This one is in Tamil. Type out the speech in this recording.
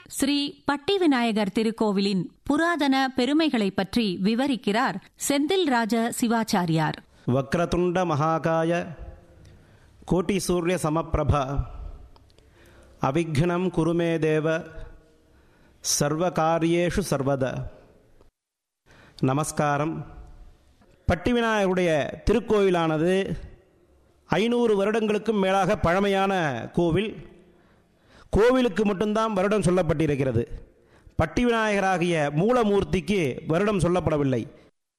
ஸ்ரீ பட்டி விநாயகர் திருக்கோவிலின் புராதன பெருமைகளை பற்றி விவரிக்கிறார் செந்தில் ராஜ சிவாச்சாரியார் வக்ரதுண்ட மகாகாய கோட்டி சூரிய சமப்பிரபா அவிக்னம் குருமே தேவ சர்வகாரியேஷு சர்வத நமஸ்காரம் பட்டிவிநாயகருடைய திருக்கோயிலானது ஐநூறு வருடங்களுக்கும் மேலாக பழமையான கோவில் கோவிலுக்கு மட்டும்தான் வருடம் சொல்லப்பட்டிருக்கிறது பட்டிவிநாயகராகிய மூலமூர்த்திக்கு வருடம் சொல்லப்படவில்லை